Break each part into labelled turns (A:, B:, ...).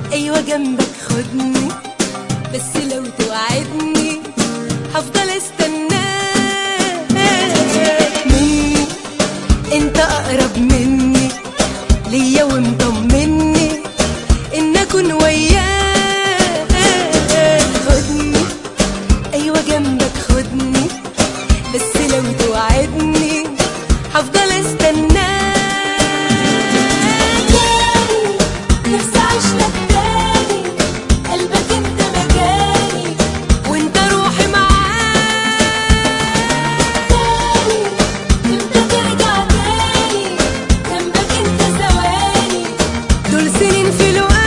A: ايوه جنبك خدني بس لو توعدني هفضل استناك مني انت اقرب مني ليا ومطمني ان اكون وياك خدني ايوه جنبك خدني بس لو توعدني هفضل استناك نفسي اعيش لك تاني قلبك انت مكاني وانت روحي معاك امتى ترجع تاني جنبك انت ثواني دول سنين في الوقت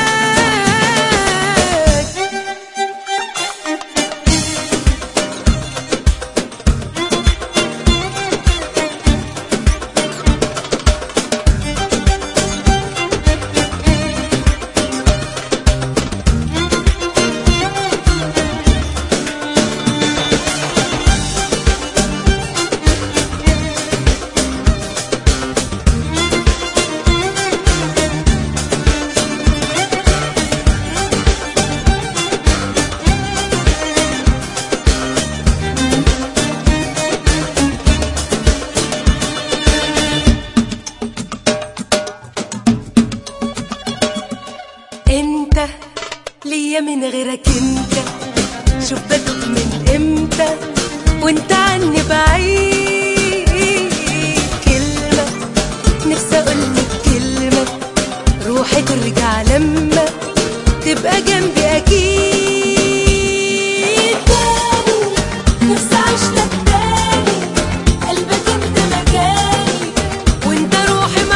A: انت ليا من غيرك انت شوف بدوك من امتى وانت عني بعيد كلمة نفسي اقولك كلمة روحي ترجع لما تبقى جنبي اكيد تاني نفسي اعيش لك تاني قلبك انت مكاني وانت روحي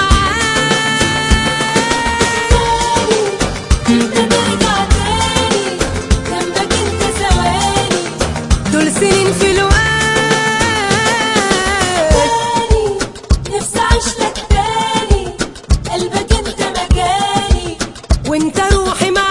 A: معاك انت ترجع تاني جنبك انت ثواني دول سنين في الوقت تاني نفسي اعيش لك تاني قلبك انت مكاني وانت روحي معاك